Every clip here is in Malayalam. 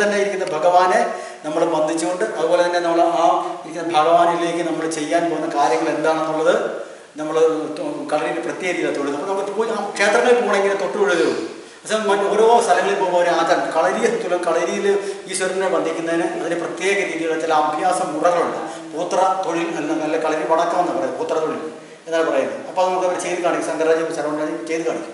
തന്നെ ഇരിക്കുന്ന ഭഗവാനെ നമ്മൾ വന്ദിച്ചുകൊണ്ട് അതുപോലെ തന്നെ നമ്മൾ ആ ഇരിക്കുന്ന ഭഗവാനിലേക്ക് നമ്മൾ ചെയ്യാൻ പോകുന്ന കാര്യങ്ങൾ എന്താണെന്നുള്ളത് നമ്മൾ കളരിയിൽ പ്രത്യേക രീതിയിൽ തൊഴുത് അപ്പോൾ നമ്മൾ പൂജ ആ ക്ഷേത്രങ്ങളിൽ പോകണമെങ്കിൽ തൊട്ട് തൊഴുതേ ഉള്ളൂ പക്ഷേ മറ്റ് ഓരോ സ്ഥലങ്ങളിൽ പോകുമ്പോൾ ഒരു ആചാരം കളരിയെ തുലം കളരിയിൽ ഈശ്വരനെ വന്ദിക്കുന്നതിന് അതിന് പ്രത്യേക രീതിയിലുള്ള ചില അഭ്യാസ മുറകളുണ്ട് പൂത്ര തൊഴിൽ അല്ല നല്ല കളരി വടക്കം എന്ന് പറയുന്നത് പൂത്ര തൊഴിൽ എന്നാണ് പറയുന്നത് അപ്പോൾ നമുക്ക് അവർ ചെയ്ത് കാണിക്കും ശങ്കരാചാര്യ ശരവണരാജ് ചെയ്ത് കാണിക്കും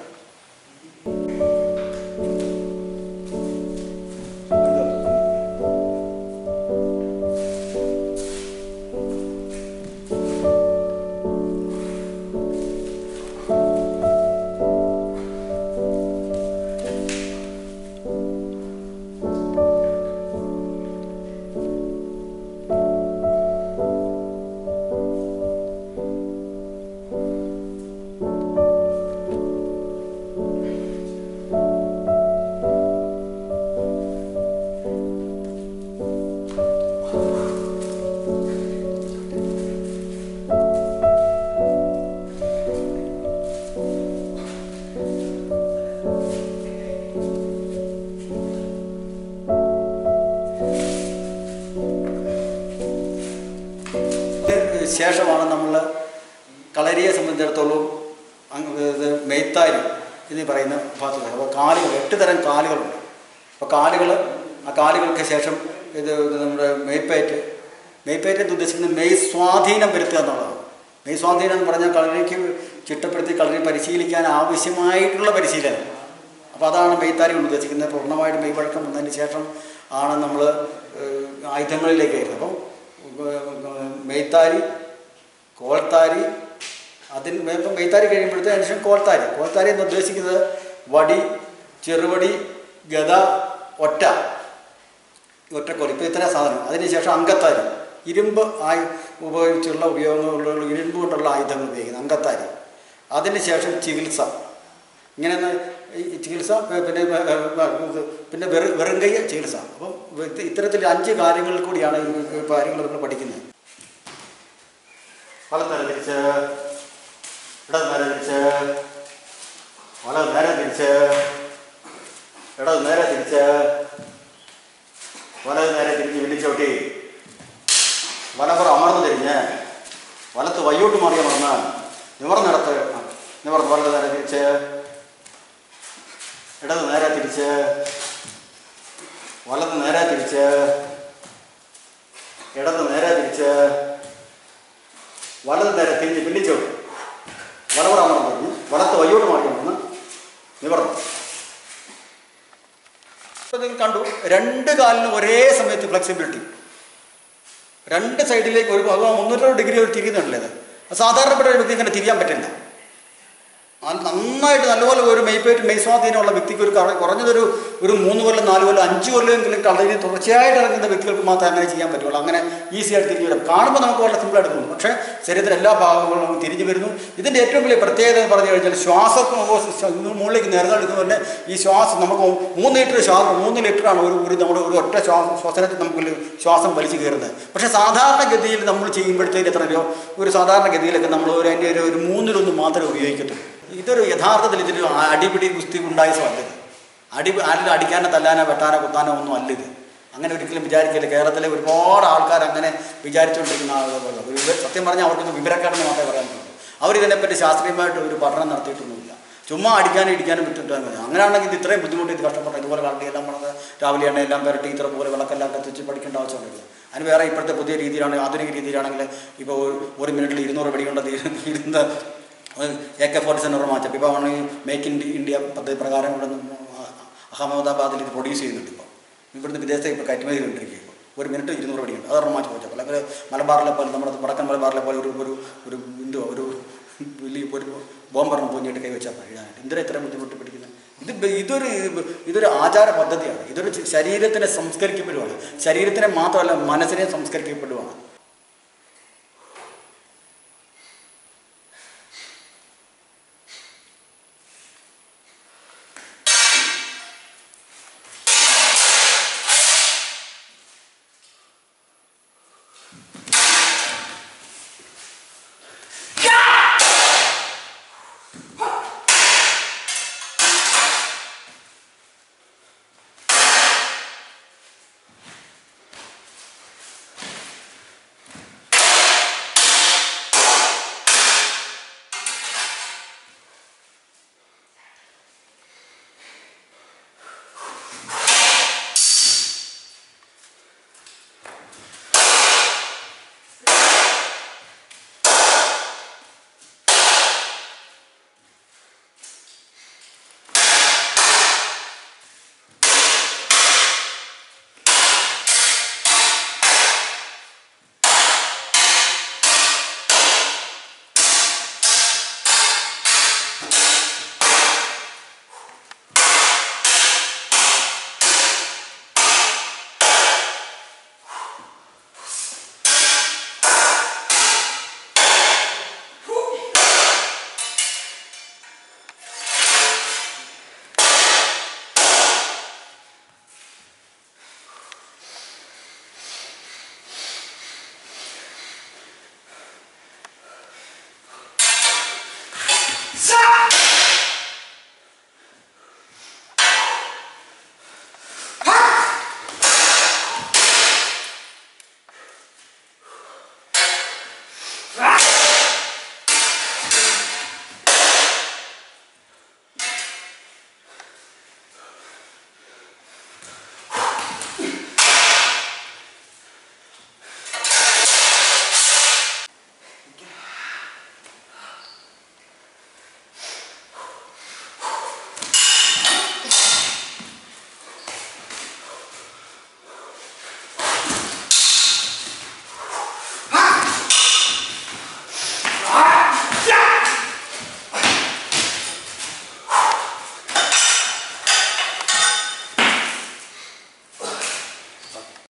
ഇതിന് ശേഷമാണ് നമ്മൾ കളരിയെ സംബന്ധിച്ചിടത്തോളം അങ്ങ് ഇത് മെയ്ത്താരി എന്ന് പറയുന്ന ഭാഗത്തുള്ളത് അപ്പോൾ കാലുകൾ എട്ട് തരം കാലുകളുണ്ട് അപ്പോൾ കാലുകൾ ആ കാലുകൾക്ക് ശേഷം ഇത് ഇത് നമ്മുടെ മെയ്പ്പേറ്റ് മെയ്പ്പേറ്റ് എന്ന് ഉദ്ദേശിക്കുന്നത് മെയ് സ്വാധീനം വരുത്തുക എന്നുള്ളതാണ് മെയ് സ്വാധീനം എന്ന് പറഞ്ഞാൽ കളരിക്ക് ചിട്ടപ്പെടുത്തി കളരി പരിശീലിക്കാൻ ആവശ്യമായിട്ടുള്ള പരിശീലനം അപ്പോൾ അതാണ് മെയ്ത്താരി കൊണ്ട് ഉദ്ദേശിക്കുന്നത് പൂർണ്ണമായിട്ട് മെയ് പഴക്കം വന്നതിന് ശേഷം ആണ് നമ്മൾ ആയുധങ്ങളിലേക്ക് വരുന്നത് അപ്പം ഏഹ്, മെയ്ത്താരി കോൾത്താരി അതിന് ഇപ്പം മെയ്ത്താരി കഴിയുമ്പോഴത്തെ അതിനുശേഷം കോൾത്താരി കോൾത്താരി എന്ന് ഉദ്ദേശിക്കുന്നത് വടി ചെറുവടി ഗത ഒറ്റ ഒറ്റക്കോൽ ഇപ്പോൾ ഇത്ര സാധനം അതിനുശേഷം അങ്കത്താരി ഇരുമ്പ് ആയു ഉപയോഗിച്ചുള്ള ഉപയോഗങ്ങളുള്ള ഇരുമ്പ് കൊണ്ടുള്ള ആയുധങ്ങൾ ഉപയോഗിക്കുന്നത് അങ്കത്താരി അതിനുശേഷം ചികിത്സ ഇങ്ങനെ ഒന്ന് ഈ ചികിത്സ ഏ, പിന്നെ ഏ, ഏ, ഇത് പിന്നെ വെറു വെറും കൈ ചികിത്സ അപ്പം ഇത് ഇത്തരത്തിൽ അഞ്ച് കാര്യങ്ങളിൽ കൂടിയാണ് ഈ ഈ കാര്യങ്ങൾ നമ്മൾ പഠിക്കുന്നത് വലത് നേരെ തിരിച്ച് ഇടത് നേരെ തിരിച്ച് വലത് നേരെ തിരിച്ച് ഇടത് നേരെ തിരിച്ച് വലത് നേരെ തിരിഞ്ഞ് വില്ലിച്ചോട്ടി വലപ്പുറം അമർന്ന് തിരിഞ്ഞ് വലത്ത് വയ്യോട്ട് മാറി അമർന്ന് നിവർന്നിടത്ത് നിവർന്ന് വലത് നേരെ തിരിച്ച് ഇടത് നേരെ തിരിച്ച് വലത് നേരെ തിരിച്ച് ഇടത് നേരെ തിരിച്ച് വലത് നേരെ തിരിഞ്ഞ് പിന്നിച്ചോട്ട് വലപ്പുറം അമർന്ന് തിരിഞ്ഞ് വലത്ത് വയ്യോട്ട് മാറി അമർന്ന് നിവർന്നു ഇപ്പൊ നിങ്ങൾ കണ്ടു രണ്ട് കാലിനും ഒരേ സമയത്ത് ഫ്ലെക്സിബിലിറ്റി രണ്ട് സൈഡിലേക്ക് ഒരു അഥവാ മുന്നൂറ് ഡിഗ്രി ഒരു തിരിയുന്നുണ്ടല്ലേ അത് സാധാരണപ്പെട്ട ഒരു വ്യക്തി ഇങ്ങനെ തിരിയാൻ പറ്റില്ല ആ നന്നായിട്ട് നല്ലപോലെ ഒരു മെയ്പേറ്റ് മെയ് സ്വാധീനമുള്ള വ്യക്തിക്ക് ഒരു കറ- കുറഞ്ഞതൊരു ഒരു മൂന്ന് കൊല്ലം നാല് കൊല്ലം അഞ്ച് കൊല്ലമെങ്കിലും കളരി തുടർച്ചയായിട്ട് ഇറങ്ങുന്ന വ്യക്തികൾക്ക് മാത്രമേ അങ്ങനെ ചെയ്യാൻ പറ്റുള്ളൂ അങ്ങനെ ഈസി ആയിട്ട് തിരിഞ്ഞു വരും കാണുമ്പോൾ നമുക്ക് വളരെ സിമ്പിളായിട്ട് തോന്നും പക്ഷേ ശരീരത്തിലെ എല്ലാ ഭാഗങ്ങളും നമുക്ക് തിരിഞ്ഞു വരുന്നു ഇതിൻ്റെ ഏറ്റവും വലിയ പ്രത്യേകത എന്ന് പറഞ്ഞു കഴിഞ്ഞാൽ ശ്വാസം മുകളിലേക്ക് നിറഞ്ഞെടുക്കുന്ന തന്നെ ഈ ശ്വാസം നമുക്ക് മൂന്ന് ലിറ്റർ ശ്വാസം മൂന്ന് ലിറ്ററാണ് ഒരു ഒരു നമ്മുടെ ഒരു ഒറ്റ ശ്വാസം ശ്വസനത്തിൽ നമുക്ക് ശ്വാസം വലിച്ചു കയറുന്നത് പക്ഷേ സാധാരണഗതിയിൽ നമ്മൾ ചെയ്യുമ്പോഴത്തേക്ക് എത്ര രൂപ ഒരു സാധാരണഗതിയിലൊക്കെ നമ്മൾ ഒരു അതിൻ്റെ ഒരു ഒരു മൂന്നിലൊന്ന് മാത്രമേ ഉപയോഗിക്കത്തുള്ളൂ ഇതൊരു യഥാർത്ഥത്തിൽ ഇതിൽ അടിപിടി കുസ്തി ഉണ്ടായ സാധ്യത അടി ആരും അടിക്കാനോ തല്ലാനോ വെട്ടാനോ കുത്താനോ ഒന്നും അല്ല ഇത് അങ്ങനെ ഒരിക്കലും വിചാരിക്കില്ല കേരളത്തിലെ ഒരുപാട് ആൾക്കാർ അങ്ങനെ വിചാരിച്ചുകൊണ്ടിരിക്കുന്ന ആളുകളുണ്ട് ഒരു വിവ- സത്യം പറഞ്ഞാൽ അവർക്കൊന്നും വിവരക്കേടെന്ന് മാത്രമേ പറയാൻ പറ്റുള്ളൂ അവരിതിനെപ്പറ്റി ശാസ്ത്രീയമായിട്ട് ഒരു പഠനം നടത്തിയിട്ടൊന്നുമില്ല ചുമ്മാ അടിക്കാനും ഇടിക്കാനും വിട്ടിട്ടാൽ മതി അങ്ങനെയാണെങ്കിൽ ഇത് ഇത്രയും ബുദ്ധിമുട്ട് ഇത് കഷ്ടപ്പെട്ട ഇതുപോലെ കണ്ടി എല്ലാം വളർന്ന് രാവിലെ എണ്ണ എല്ലാം പുരട്ടി ഇത്ര പോലെ വിളക്കെല്ലാം കത്തിച്ച് പഠിക്കേണ്ട ആവശ്യമൊന്നുമില്ല അതിന് വേറെ ഇപ്പോഴത്തെ പുതിയ രീതിയിലാണ് ആധുനിക രീതിയിലാണെങ്കിൽ ഇപ്പോൾ ഒരു- ഒരു മിനിറ്റിൽ ഇരുന്നൂറ് വെടി കൊണ്ട് ഇരുന്ന് A K forty seven matchup ഇപ്പോൾ ആണ് മേക്ക് ഇൻ ഇന്ത്യ പദ്ധതി പ്രകാരം ഇവിടെ നിന്ന് അഹമ്മദാബാദിൽ ഇത് പ്രൊഡ്യൂസ് ചെയ്യുന്നുണ്ട് ഇപ്പോൾ ഇവിടുന്ന് വിദേശത്തേക്ക് ഇപ്പോൾ കയറ്റുമതി ചെയ്തുകൊണ്ടിരിക്കുക ഇപ്പോൾ ഒരു മിനിറ്റ് ഇരുന്നൂറ് വെടിയുണ്ട് അതൊരെണ്ണം മാച്ച് പോച്ചപ്പോൾ അല്ലെങ്കിൽ മലബാറിലെ പോലെ നമ്മുടെ വടക്കൻ മലബാറിലെ പോലെ ഒരു ഒരു ഒരു എന്തുവാ ഒരു വലിയ ഒരു ബോംബറിന് പൊങ്ങിയിട്ട് കൈവച്ചാൽ മതി ഇടാനായിട്ട് എന്തിനാ ഇത്രയും ബുദ്ധിമുട്ട് പിടിക്കുന്നത് ഇത് ബ- ഇതൊരു ഇതൊരു ആചാര പദ്ധതിയാണ് ഇതൊരു ശരീരത്തിനെ സംസ്കരിക്കപ്പെടുവാണ് ശരീരത്തിനെ മാത്രമല്ല മനസ്സിനെ സംസ്കരിക്കപ്പെടുവാണ്